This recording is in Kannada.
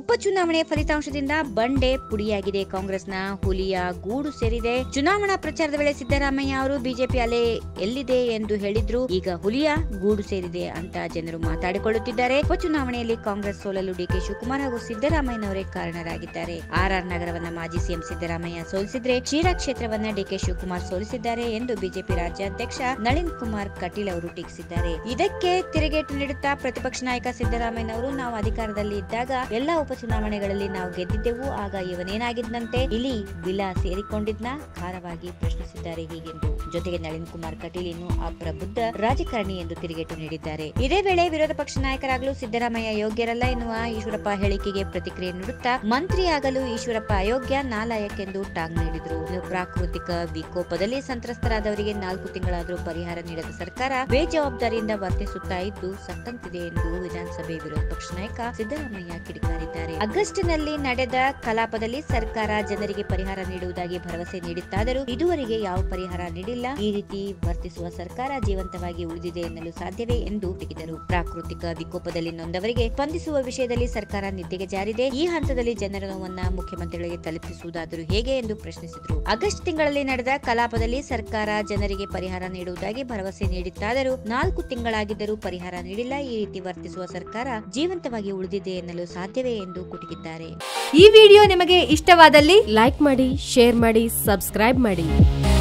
ಉಪಚುನಾವಣೆ ಫಲಿತಾಂಶದಿಂದ ಬಂಡೆ ಪುಡಿಯಾಗಿದೆ ಕಾಂಗ್ರೆಸ್ನ ಹುಲಿಯ ಗೂಡು ಸೇರಿದೆ ಚುನಾವಣಾ ಪ್ರಚಾರದ ವೇಳೆ ಸಿದ್ದರಾಮಯ್ಯ ಅವರು ಬಿಜೆಪಿ ಅಲೆ ಎಲ್ಲಿದೆ ಎಂದು ಹೇಳಿದ್ರು ಈಗ ಹುಲಿಯ ಗೂಡು ಸೇರಿದೆ ಅಂತ ಜನರು ಮಾತಾಡಿಕೊಳ್ಳುತ್ತಿದ್ದಾರೆ ಉಪಚುನಾವಣೆಯಲ್ಲಿ ಕಾಂಗ್ರೆಸ್ ಸೋಲಲು ಡಿಕೆ ಶಿವಕುಮಾರ್ ಹಾಗೂ ಸಿದ್ದರಾಮಯ್ಯನವರೇ ಕಾರಣರಾಗಿದ್ದಾರೆ ಆರ್ಆರ್ ನಗರವನ್ನ ಮಾಜಿ ಸಿಎಂ ಸಿದ್ದರಾಮಯ್ಯ ಸೋಲಿಸಿದ್ರೆ ಶಿರಾ ಕ್ಷೇತ್ರವನ್ನ ಡಿಕೆ ಶಿವಕುಮಾರ್ ಸೋಲಿಸಿದ್ದಾರೆ ಎಂದು ಬಿಜೆಪಿ ರಾಜ್ಯಾಧ್ಯಕ್ಷ ನಳಿನ್ ಕುಮಾರ್ ಕಟೀಲ್ ಅವರು ಟೀಕಿಸಿದ್ದಾರೆ ಇದಕ್ಕೆ ತಿರುಗೇಟು ನೀಡುತ್ತಾ ಪ್ರತಿಪಕ್ಷ ನಾಯಕ ಸಿದ್ದರಾಮಯ್ಯನವರು ನಾವು ಅಧಿಕಾರದಲ್ಲಿ ಇದ್ದಾಗ ಎಲ್ಲಾ ಉಪಚುನಾವಣೆಗಳಲ್ಲಿ ನಾವು ಗೆದ್ದಿದ್ದೆವು ಆಗ ಇವನೇನಾಗಿದ್ದಂತೆ ಇಲಿ ಬಿಲ ಸೇರಿಕೊಂಡಿದ್ನ ಖಾರವಾಗಿ ಪ್ರಶ್ನಿಸಿದ್ದಾರೆ ಹೀಗೆಂದು ಜೊತೆಗೆ ನಳಿನ್ ಕುಮಾರ್ ಕಟೀಲ್ ಇನ್ನು ಅಪ್ರಬುದ್ಧ ರಾಜಕಾರಣಿ ಎಂದು ತಿರುಗೇಟು ನೀಡಿದ್ದಾರೆ ಇದೇ ವೇಳೆ ವಿರೋಧ ಪಕ್ಷ ನಾಯಕರಾಗಲು ಸಿದ್ದರಾಮಯ್ಯ ಯೋಗ್ಯರಲ್ಲ ಎನ್ನುವ ಈಶ್ವರಪ್ಪ ಹೇಳಿಕೆಗೆ ಪ್ರತಿಕ್ರಿಯೆ ನೀಡುತ್ತಾ ಮಂತ್ರಿಯಾಗಲು ಈಶ್ವರಪ್ಪ ಅಯೋಗ್ಯ ನಾಲಾಯಕ್ ಎಂದು ಟಾಂಗ್ ನೀಡಿದರು ಇನ್ನು ಪ್ರಾಕೃತಿಕ ವಿಕೋಪದಲ್ಲಿ ಸಂತ್ರಸ್ತರಾದವರಿಗೆ ನಾಲ್ಕು ತಿಂಗಳಾದರೂ ಪರಿಹಾರ ನೀಡದ ಸರ್ಕಾರ ಬೇಜವಾಬ್ದಾರಿಯಿಂದ ವರ್ತಿಸುತ್ತಾ ಇದ್ದು ಸತ್ತಂತಿದೆ ಎಂದು ವಿಧಾನಸಭೆ ವಿರೋಧ ಪಕ್ಷ ನಾಯಕ ಸಿದ್ದರಾಮಯ್ಯ ಕಿಡಿಕಾರಿದ್ದಾರೆ ಆಗಸ್ಟ್ನಲ್ಲಿ ನಡೆದ ಕಲಾಪದಲ್ಲಿ ಸರ್ಕಾರ ಜನರಿಗೆ ಪರಿಹಾರ ನೀಡುವುದಾಗಿ ಭರವಸೆ ನೀಡಿತ್ತಾದರೂ ಇದುವರೆಗೆ ಯಾವ ಪರಿಹಾರ ನೀಡಿಲ್ಲ ಈ ರೀತಿ ವರ್ತಿಸುವ ಸರ್ಕಾರ ಜೀವಂತವಾಗಿ ಉಳಿದಿದೆ ಎನ್ನಲು ಸಾಧ್ಯವೇ ಎಂದು ಟೀಕಿದರು ಪ್ರಾಕೃತಿಕ ವಿಕೋಪದಲ್ಲಿ ನೊಂದವರಿಗೆ ಸ್ಪಂದಿಸುವ ವಿಷಯದಲ್ಲಿ ಸರ್ಕಾರ ನಿದ್ದೆಗೆ ಜಾರಿದೆ ಈ ಹಂತದಲ್ಲಿ ಜನರ ನೋವನ್ನ ಮುಖ್ಯಮಂತ್ರಿಗಳಿಗೆ ತಲುಪಿಸುವುದಾದರೂ ಹೇಗೆ ಎಂದು ಪ್ರಶ್ನಿಸಿದರು ಆಗಸ್ಟ್ ತಿಂಗಳಲ್ಲಿ ನಡೆದ ಕಲಾಪದಲ್ಲಿ ಸರ್ಕಾರ ಜನರಿಗೆ ಪರಿಹಾರ ನೀಡುವುದಾಗಿ ಭರವಸೆ ನೀಡಿತ್ತಾದರೂ ನಾಲ್ಕು ತಿಂಗಳಾಗಿದ್ದರೂ ಪರಿಹಾರ ನೀಡಿಲ್ಲ ಈ ರೀತಿ ವರ್ತಿಸುವ ಸರ್ಕಾರ ಜೀವಂತವಾಗಿ ಉಳಿದಿದೆ ಎನ್ನಲು ಸಾಧ್ಯವೇ ಎಂದು ಕುಟುಕಿದ್ದಾರೆ ಈ ವಿಡಿಯೋ ನಿಮಗೆ ಇಷ್ಟವಾದಲ್ಲಿ ಲೈಕ್ ಮಾಡಿ ಶೇರ್ ಮಾಡಿ ಸಬ್ಸ್ಕ್ರೈಬ್ ಮಾಡಿ